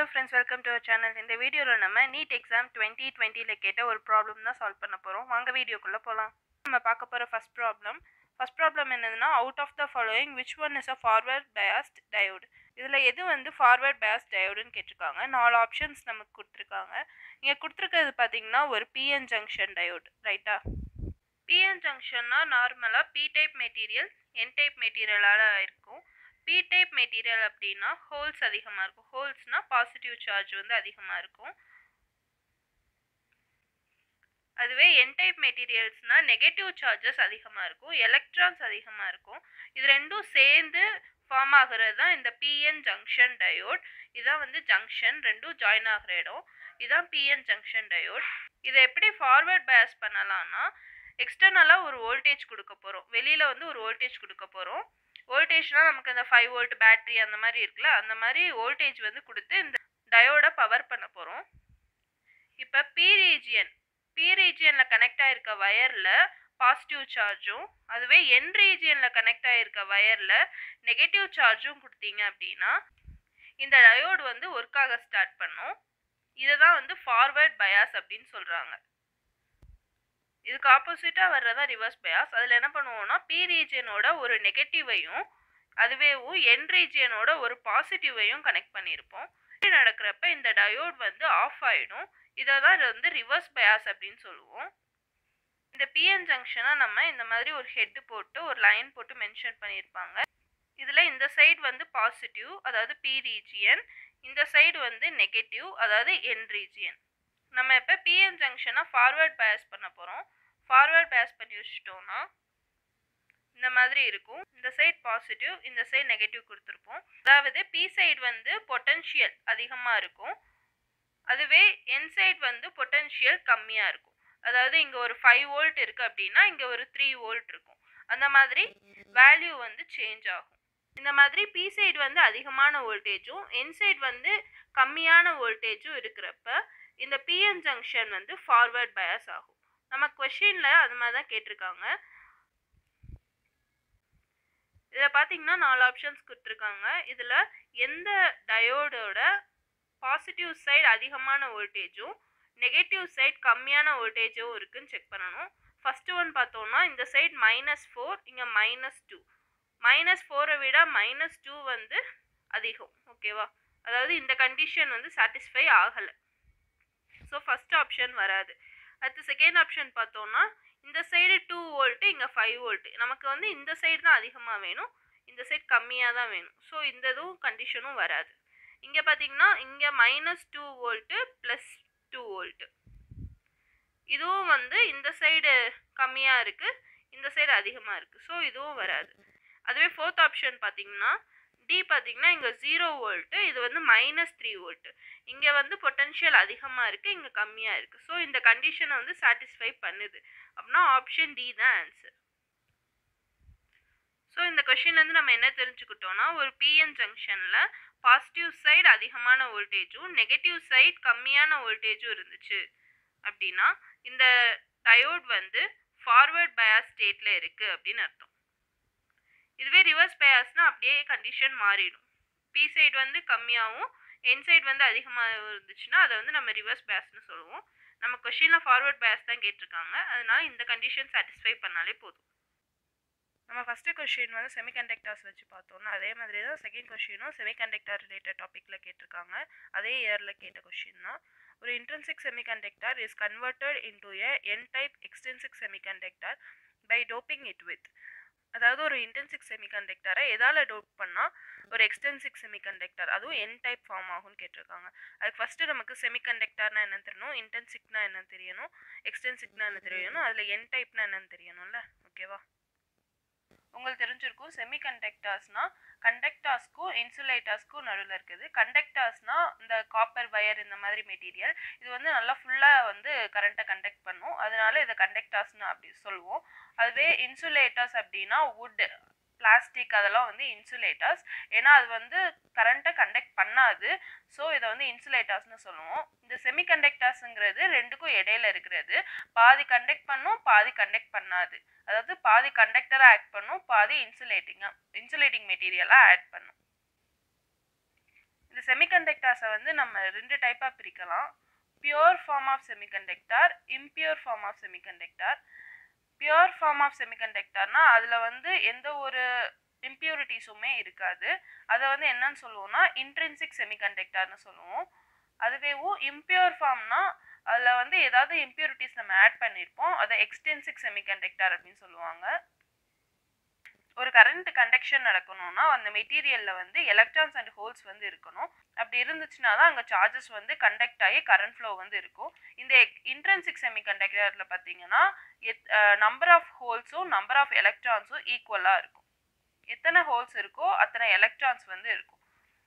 hello friends welcome to our channel இந்த வீடியோவில் நம்ம நீட் எக்ஸாம் டுவெண்ட்டி டுவெண்ட்டியில் கேட்ட ஒரு ப்ராப்ளம் தான் சால்வ் பண்ண போகிறோம் வாங்க வீடியோக்குள்ளே போகலாம் நம்ம பார்க்க போகிற ஃபர்ஸ்ட் ப்ராப்ளம் ஃபர்ஸ்ட் ப்ராப்ளம் என்னதுன்னா out of the following which one is a forward biased diode இதில் எது வந்து ஃபார்வர்ட் பயாஸ் டயோடுன்னு கேட்டிருக்காங்க நாலு ஆப்ஷன்ஸ் நமக்கு கொடுத்துருக்காங்க இங்கே கொடுத்துருக்கிறது பார்த்தீங்கன்னா ஒரு பிஎன் ஜங்ஷன் டயோடு ரைட்டா பிஎன் ஜங்ஷன்னா நார்மலாக P type material N type மெட்டீரியலால் இருக்கும் பி டைப் மெட்டீரியல் அப்படின்னா ஹோல்ஸ் அதிகமாக இருக்கும் ஹோல்ஸ்னால் பாசிட்டிவ் சார்ஜ் வந்து அதிகமாக இருக்கும் அதுவே என் டைப் மெட்டீரியல்ஸ்னால் நெகட்டிவ் சார்ஜஸ் அதிகமாக இருக்கும் எலக்ட்ரான்ஸ் அதிகமாக இருக்கும் இது ரெண்டும் சேர்ந்து ஃபார்ம் ஆகிறது தான் இந்த பிஎன் ஜங்ஷன் டயோட் இதான் வந்து ஜங்ஷன் ரெண்டும் ஜாயின் ஆகிற இடம் இதுதான் பிஎன் ஜங்ஷன் டயோட் இதை எப்படி ஃபார்வர்ட் பயஸ் பண்ணலாம்னா எக்ஸ்டர்னலாக ஒரு வோல்டேஜ் கொடுக்க போகிறோம் வெளியில் வந்து ஒரு வோல்டேஜ் கொடுக்க போகிறோம் வோல்டேஜ்னால் நமக்கு அந்த ஃபைவ் வோல்ட் பேட்ரி அந்த மாதிரி இருக்குல்ல அந்த மாதிரி வோல்டேஜ் வந்து கொடுத்து இந்த டயோடை பவர் பண்ண போகிறோம் இப்போ பி ரீஜியன் பி ரீஜியனில் கனெக்ட் ஆகிருக்க வயரில் பாசிட்டிவ் சார்ஜும் அதுவே என் ரீஜியனில் கனெக்ட் ஆகிருக்க வயரில் நெகட்டிவ் சார்ஜும் கொடுத்தீங்க அப்படின்னா இந்த டயோடு வந்து ஒர்க் ஆக ஸ்டார்ட் பண்ணும் இதை தான் வந்து ஃபார்வர்ட் பயாஸ் அப்படின்னு சொல்கிறாங்க இதுக்கு ஆப்போசிட்டாக வர்றதா ரிவர்ஸ் பயாஸ் அதில் என்ன பண்ணுவோம்னா பி ரீஜியனோட ஒரு நெகட்டிவையும் அதுவேவும் என் ரீஜியனோட ஒரு பாசிட்டிவையும் கனெக்ட் பண்ணியிருப்போம் இப்படி நடக்கிறப்ப இந்த டயோட் வந்து ஆஃப் ஆகிடும் இதை தான் இது வந்து ரிவர்ஸ் பயாஸ் அப்படின்னு சொல்லுவோம் இந்த பிஎன் ஜங்ஷனை நம்ம இந்த மாதிரி ஒரு ஹெட்டு போட்டு ஒரு லைன் போட்டு மென்ஷன் பண்ணியிருப்பாங்க இதில் இந்த சைடு வந்து பாசிட்டிவ் அதாவது பி ரீஜியன் இந்த சைடு வந்து நெகட்டிவ் அதாவது என் ரீஜியன் நம்ம இப்போ பிஎன் ஜங்ஷனை ஃபார்வர்ட் பயஸ் பண்ண போகிறோம் ஃபார்வர்ட் பயஸ் பண்ணி வச்சுட்டோம்னா இந்த மாதிரி இருக்கும் இந்த சைடு பாசிட்டிவ் இந்த சைடு நெகட்டிவ் கொடுத்துருப்போம் அதாவது பி சைடு வந்து பொட்டன்ஷியல் அதிகமாக இருக்கும் அதுவே என் சைடு வந்து பொட்டன்ஷியல் கம்மியாக இருக்கும் அதாவது இங்கே ஒரு ஃபைவ் வோல்ட் இருக்குது அப்படின்னா இங்கே ஒரு த்ரீ வோல்ட் இருக்கும் அந்த மாதிரி வேல்யூ வந்து சேஞ்ச் ஆகும் இந்த மாதிரி பி சைடு வந்து அதிகமான வோல்டேஜும் என் சைடு வந்து கம்மியான வோல்டேஜும் இருக்கிறப்ப இந்த பிஎன் ஜங்ஷன் வந்து ஃபார்வர்ட் பயஸ் ஆகும் நம்ம கொஷினில் அது மாதிரி தான் கேட்டிருக்காங்க இதில் பார்த்தீங்கன்னா நாலு ஆப்ஷன்ஸ் கொடுத்துருக்காங்க இதில் எந்த டயோடோட பாசிட்டிவ் சைடு அதிகமான வோல்டேஜும் நெகட்டிவ் சைடு கம்மியான வோல்டேஜும் இருக்குன்னு செக் பண்ணணும் ஃபஸ்ட்டு ஒன் பார்த்தோம்னா இந்த சைடு மைனஸ் ஃபோர் இங்கே மைனஸ் டூ மைனஸ் ஃபோரை விட மைனஸ் டூ வந்து அதிகம் ஓகேவா அதாவது இந்த கண்டிஷன் வந்து சாட்டிஸ்ஃபை ஆகலை ஸோ ஃபஸ்ட் ஆப்ஷன் வராது அடுத்து செகண்ட் ஆப்ஷன் பார்த்தோம்னா இந்த சைடு டூ வோல்ட்டு இங்கே ஃபைவ் வோல்ட்டு நமக்கு வந்து இந்த சைடு தான் அதிகமாக வேணும் இந்த சைடு கம்மியாக தான் வேணும் ஸோ இந்த இதுவும் கண்டிஷனும் வராது இங்கே பார்த்தீங்கன்னா இங்கே minus two volt plus two volt இதுவும் வந்து இந்த சைடு கம்மியாக இருக்குது இந்த சைடு அதிகமாக இருக்குது ஸோ இதுவும் வராது அதுவே ஃபோர்த் ஆப்ஷன் பார்த்தீங்கன்னா டி பார்த்தீங்கன்னா இங்கே ஜீரோ வோல்ட்டு இது வந்து மைனஸ் த்ரீ வோல்ட்டு இங்கே வந்து பொட்டன்ஷியல் அதிகமாக இருக்குது இங்கே கம்மியாக இருக்குது ஸோ இந்த கண்டிஷனை வந்து சாட்டிஸ்ஃபை பண்ணுது அப்படின்னா ஆப்ஷன் டி தான் ஆன்சர் ஸோ இந்த கொஷின்லேருந்து நம்ம என்ன தெரிஞ்சுக்கிட்டோம்னா ஒரு பிஎன் ஜங்ஷனில் பாசிட்டிவ் சைடு அதிகமான வோல்டேஜும் நெகட்டிவ் சைடு கம்மியான வோல்டேஜும் இருந்துச்சு அப்படின்னா இந்த டயோட் வந்து ஃபார்வர்ட் பயாஸ் ஸ்டேட்டில் இருக்குது அப்படின்னு அர்த்தம் இதுவே ரிவர்ஸ் பயாஸ்னால் அப்படியே கண்டிஷன் மாறிடும் பி சைடு வந்து கம்மியாகவும் என் சைடு வந்து அதிகமாக இருந்துச்சுன்னா அதை வந்து நம்ம ரிவர்ஸ் பயாஸ்னு சொல்லுவோம் நம்ம கொஷினில் ஃபார்வர்ட் பயாஸ் தான் கேட்டிருக்காங்க அதனால இந்த கண்டிஷன் சாட்டிஸ்ஃபை பண்ணாலே போதும் நம்ம ஃபஸ்ட்டு கொஷின் வந்து செமிகண்டக்டர்ஸ் வச்சு பார்த்தோம்னா அதே மாதிரி தான் செகண்ட் கொஷினும் செமிகண்டக்டர் ரிலேட்டட் டாப்பிக்கில் கேட்டிருக்காங்க அதே இயரில் கேட்ட கொஷின் தான் ஒரு intrinsic semiconductor is converted into a N type extrinsic semiconductor by doping it with அதாவது ஒரு இன்டென்சிக் செமிகண்டக்டரை எதால் டோப் பண்ணால் ஒரு எக்ஸ்டென்சிக் செமிகண்டக்டர் அதுவும் என் டைப் ஃபார்ம் ஆகும்னு கேட்டிருக்காங்க அதுக்கு ஃபஸ்ட்டு நமக்கு செமிகண்டக்டர்னா என்னன்னு தெரியணும் இன்டென்சிக்னா என்னன்னு தெரியணும் எக்ஸ்டென்சிக்னா என்ன தெரியணும் அதில் என் டைப்னா என்னன்னு தெரியணும்ல ஓகேவா உங்களுக்கு தெரிஞ்சிருக்கும் செமிகண்டக்டர்ஸ்னால் கண்டக்டர்ஸ்க்கும் இன்சுலேட்டர்ஸ்க்கும் நடுவில் இருக்குது கண்டக்டர்ஸ்னால் இந்த காப்பர் வயர் இந்த மாதிரி மெட்டீரியல் இது வந்து நல்லா ஃபுல்லாக வந்து கரண்ட்டை கண்டக்ட் பண்ணும் அதனால இதை கண்டக்டர்ஸ்னு அப்படி சொல்லுவோம் அதுவே இன்சுலேட்டர்ஸ் அப்படின்னா வுட் பிளாஸ்டிக் அதெல்லாம் வந்து இன்சுலேட்டர்ஸ் ஏன்னா அது வந்து கரண்ட்டை கண்டக்ட் பண்ணாது ஸோ இதை வந்து இன்சுலேட்டர்ஸ்னு சொல்லுவோம் இந்த செமிகண்டக்டர்ஸுங்கிறது ரெண்டுக்கும் இடையில இருக்கிறது பாதி கண்டக்ட் பண்ணும் பாதி கண்டக்ட் பண்ணாது அதாவது பாதி கண்டக்டராக ஆட் பண்ணும் பாதி இன்சுலேட்டிங்காக இன்சுலேட்டிங் மெட்டீரியலாக ஆட் பண்ணும் இந்த செமிகண்டக்டர்ஸை வந்து நம்ம ரெண்டு டைப்பாக பிரிக்கலாம் pure form of semiconductor impure form of semiconductor pure form of செமிகண்டக்டர்னா அதில் வந்து எந்த ஒரு இம்ப்யூரிட்டிஸுமே இருக்காது அதை வந்து என்னன்னு சொல்லுவோம்னா இன்ட்ரென்சிக் செமிகண்டக்டர்னு சொல்லுவோம் அதுவேவும் இம்பியூர் ஃபார்ம்னா அதில் வந்து ஏதாவது இம்ப்யூரிட்டிஸ் நம்ம ஆட் பண்ணியிருப்போம் அதை எக்ஸ்டென்சிக் செமிகண்டக்டர் அப்படின்னு சொல்லுவாங்க ஒரு கரண்ட் கண்டக்ஷன் நடக்கணும்னா அந்த மெட்டீரியலில் வந்து எலக்ட்ரான்ஸ் அண்ட் ஹோல்ஸ் வந்து இருக்கணும் அப்படி இருந்துச்சுன்னா தான் அங்கே சார்ஜஸ் வந்து கண்டக்ட் ஆகி கரண்ட் ஃப்ளோ வந்து இருக்கும் இந்த இன்ட்ரென்சிக் செமிகண்டக்டரில் பார்த்தீங்கன்னா எத் நம்பர் ஆஃப் ஹோல்ஸும் நம்பர் ஆஃப் எலக்ட்ரான்ஸும் ஈக்குவலாக இருக்கும் எத்தனை ஹோல்ஸ் இருக்கோ அத்தனை எலக்ட்ரான்ஸ் வந்து இருக்கும்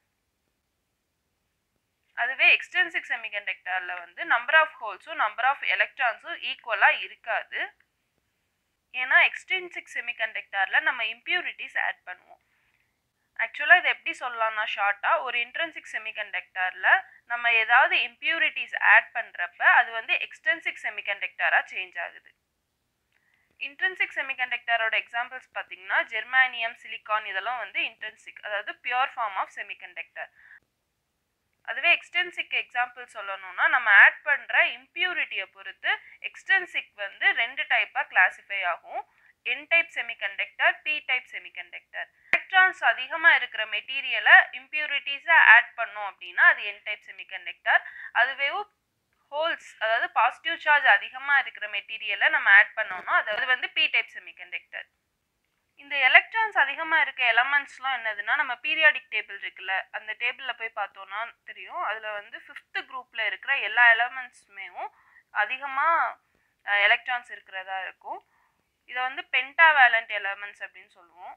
அதுவே எக்ஸ்டென்சிக் செமிகண்டக்டரில் வந்து நம்பர் ஆஃப் ஹோல்ஸும் நம்பர் ஆஃப் எலக்ட்ரான்ஸும் ஈக்குவலாக இருக்காது ஏன்னா எக்ஸ்டென்சிக் செமிகண்டக்டரில் நம்ம இம்ப்யூரிட்டிஸ் ஆட் பண்ணுவோம் ஆக்சுவலாக இது எப்படி சொல்லலாம்னா ஷார்ட்டாக ஒரு இன்ட்ரென்சிக் செமிகண்டக்டரில் நம்ம ஏதாவது இம்ப்யூரிட்டிஸ் ஆட் பண்ணுறப்ப அது வந்து எக்ஸ்டென்சிக் செமிகண்டக்டராக சேஞ்ச் ஆகுது இன்ட்ரென்சிக் செமிகண்டக்டரோட எக்ஸாம்பிள்ஸ் பார்த்தீங்கன்னா ஜெர்மானியம் சிலிக்கான் இதெல்லாம் வந்து இன்ட்ரென்சிக் அதாவது பியூர் ஃபார்ம் ஆஃப் செமிகண்டக்டர் அதுவே எக்ஸ்டென்சிக் எக்ஸாம்பிள் சொல்லணும்னா நம்ம ஆட் பண்ணுற இம்ப்யூரிட்டியை பொறுத்து எக்ஸ்டென்சிக் வந்து ரெண்டு டைப்பாக கிளாஸிஃபை ஆகும் N type semiconductor P type semiconductor electrons அதிகமாக இருக்கிற மெட்டீரியலை இம்ப்யூரிட்டிஸை ஆட் பண்ணோம் அப்படின்னா அது என் டைப் செமிகண்டக்டர் அதுவே ஹோல்ஸ் அதாவது பாசிட்டிவ் சார்ஜ் அதிகமாக இருக்கிற மெட்டீரியலை நம்ம ஆட் பண்ணோம்னா அது வந்து பி டைப் செமிகண்டக்டர் இந்த எலக்ட்ரான்ஸ் அதிகமாக இருக்க எலமெண்ட்ஸ்லாம் என்னதுன்னா நம்ம பீரியாடிக் டேபிள் இருக்குல்ல அந்த டேபிளில் போய் பார்த்தோன்னா தெரியும் அதில் வந்து ஃபிஃப்த்து குரூப்பில் இருக்கிற எல்லா எலமெண்ட்ஸுமேவும் அதிகமாக எலக்ட்ரான்ஸ் இருக்கிறதா இருக்கும் இதை வந்து பென்டாவேலண்ட் எலமெண்ட்ஸ் அப்படின்னு சொல்லுவோம்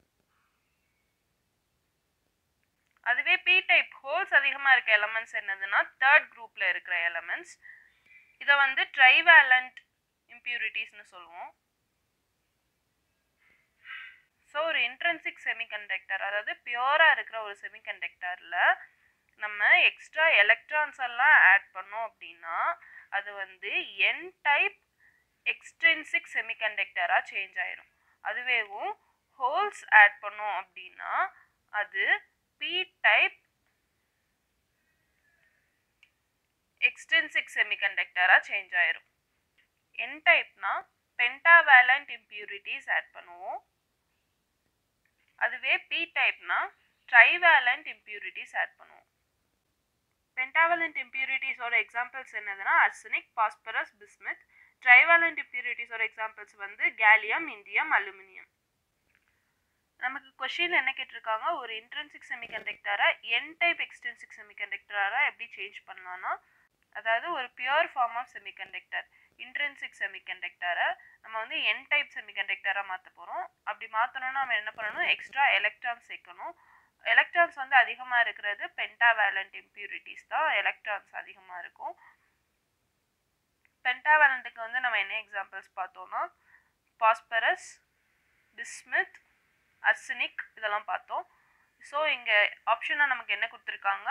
அதுவே பி டைப் ஹோல்ஸ் அதிகமாக இருக்க எலமெண்ட்ஸ் என்னதுன்னா தேர்ட் குரூப்பில் இருக்கிற எலமெண்ட்ஸ் இதை வந்து ட்ரைவேலண்ட் இம்ப்யூரிட்டிஸ்னு சொல்லுவோம் ஸோ ஒரு இன்ட்ரென்சிக் செமிகண்டக்டர் அதாவது பியூராக இருக்கிற ஒரு செமிகண்டக்டரில் நம்ம எக்ஸ்ட்ரா எலக்ட்ரான்ஸ் எல்லாம் ஆட் பண்ணோம் அப்படின்னா அது வந்து என் டைப் எக்ஸ்ட்ரென்சிக் செமிகண்டக்டராக சேஞ்ச் ஆயிரும் அதுவேவும் ஹோல்ஸ் ஆட் பண்ணோம் அப்படின்னா அது பி டைப் எக்ஸ்டென்சிக் செமிகண்டக்டராக சேஞ்ச் ஆயிரும் என் டைப்னா பென்டாவேலண்ட் இம்ப்யூரிட்டிஸ் ஆட் பண்ணுவோம் அதுவே பி டைப்னா ட்ரைவேலண்ட் இம்ப்யூரிட்டிஸ் ஆட் பண்ணுவோம் பென்டாவலண்ட் இம்ப்யூரிட்டிஸோட எக்ஸாம்பிள்ஸ் என்னதுன்னா அர்சனிக் பாஸ்பரஸ் பிஸ்மித் ட்ரைவேலண்ட் இம்ப்யூரிட்டிஸோட எக்ஸாம்பிள்ஸ் வந்து கேலியம் இண்டியம் அலுமினியம் நமக்கு கொஷின் என்ன கேட்டிருக்காங்க ஒரு இன்ட்ரென்சிக் செமிகண்டக்டரை என் டைப் எக்ஸ்டென்சிக் செமிகண்டக்டராக எப்படி சேஞ்ச் பண்ணலாம்னா அதாவது ஒரு pure form of semiconductor intrinsic செமிகண்டக்டரை நம்ம வந்து என் டைப் செமிகண்டக்டராக மாற்ற போகிறோம் அப்படி மாற்றணும்னா நம்ம என்ன பண்ணணும் எக்ஸ்ட்ரா எலக்ட்ரான்ஸ் சேர்க்கணும் எலக்ட்ரான்ஸ் வந்து அதிகமாக இருக்கிறது பென்டாவேலண்ட் இம்ப்யூரிட்டிஸ் தான் எலக்ட்ரான்ஸ் அதிகமாக இருக்கும் பென்டாவேலண்ட்டுக்கு வந்து நம்ம என்ன எக்ஸாம்பிள்ஸ் பார்த்தோம்னா பாஸ்பரஸ் பிஸ்மித் அர்சனிக் இதெல்லாம் பார்த்தோம் ஸோ இங்கே ஆப்ஷனாக நமக்கு என்ன கொடுத்துருக்காங்க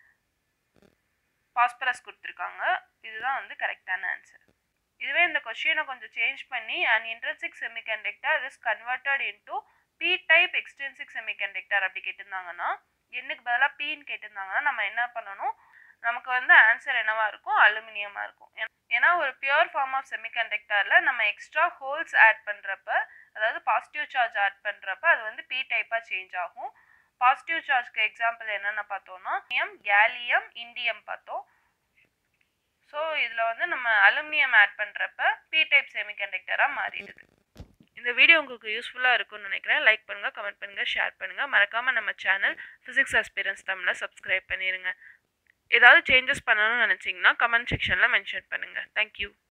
பாஸ்பரஸ் கொடுத்துருக்காங்க இதுதான் வந்து கரெக்டான ஆன்சர் இதுவே இந்த கொஷினை கொஞ்சம் சேஞ்ச் பண்ணி and intrinsic semiconductor is converted into P type extrinsic semiconductor அப்படி கேட்டிருந்தாங்கன்னா என்னுக்கு பதிலாக பின்னு கேட்டிருந்தாங்கன்னா நம்ம என்ன பண்ணணும் நமக்கு வந்து ஆன்சர் என்னவா இருக்கும் அலுமினியமாக இருக்கும் ஏன்னா ஒரு பியூர் ஃபார்ம் ஆஃப் செமிகண்டக்டரில் நம்ம எக்ஸ்ட்ரா ஹோல்ஸ் ஆட் பண்ணுறப்ப அதாவது பாசிட்டிவ் சார்ஜ் ஆட் பண்ணுறப்ப அது வந்து பி டைப்பாக சேஞ்ச் ஆகும் பாசிட்டிவ் சார்ஜ்க்கு எக்ஸாம்பிள் என்னென்ன பார்த்தோம்னா எம் கேலியம் இண்டியம் பார்த்தோம் ஸோ இதில் வந்து நம்ம அலுமினியம் ஆட் பண்ணுறப்ப பி டைப் செமிகண்டக்டராக மாறிடுது இந்த வீடியோ உங்களுக்கு யூஸ்ஃபுல்லாக இருக்கும்னு நினைக்கிறேன் லைக் பண்ணுங்கள் கமெண்ட் பண்ணுங்கள் ஷேர் பண்ணுங்கள் மறக்காமல் நம்ம சேனல் ஃபிசிக்ஸ் அஸ்பிரன்ஸ் தமிழை சப்ஸ்கிரைப் பண்ணிடுங்க ஏதாவது சேஞ்சஸ் பண்ணணும்னு நினச்சிங்கன்னா கமெண்ட் செக்ஷனில் மென்ஷன் பண்ணுங்கள் தேங்க்யூ